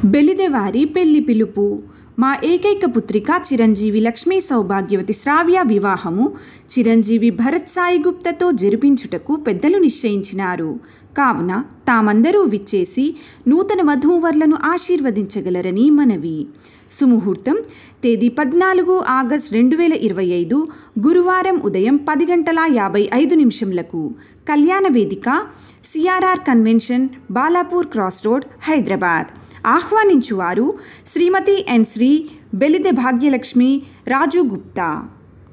బెలిదెవారి పెళ్లి పిలుపు మా ఏకైక పుత్రిక చిరంజీవి లక్ష్మీ సౌభాగ్యవతి శ్రావ్య వివాహము చిరంజీవి భరత్ సాయి గుప్తతో జరిపించుటకు పెద్దలు నిశ్చయించినారు కావున తామందరూ విచ్చేసి నూతన వధూవరులను ఆశీర్వదించగలరని మనవి సుముహూర్తం తేదీ పద్నాలుగు ఆగస్ట్ రెండు వేల ఇరవై ఐదు గురువారం ఉదయం పది గంటల యాభై ఐదు నిమిషంలకు కళ్యాణ వేదిక C R R convention Balapur cross road Hyderabad ఆహ్వానించువారు శ్రీమతి ఎన్ శ్రీ బెలిదె భాగ్యలక్ష్మి రాజు గుప్తా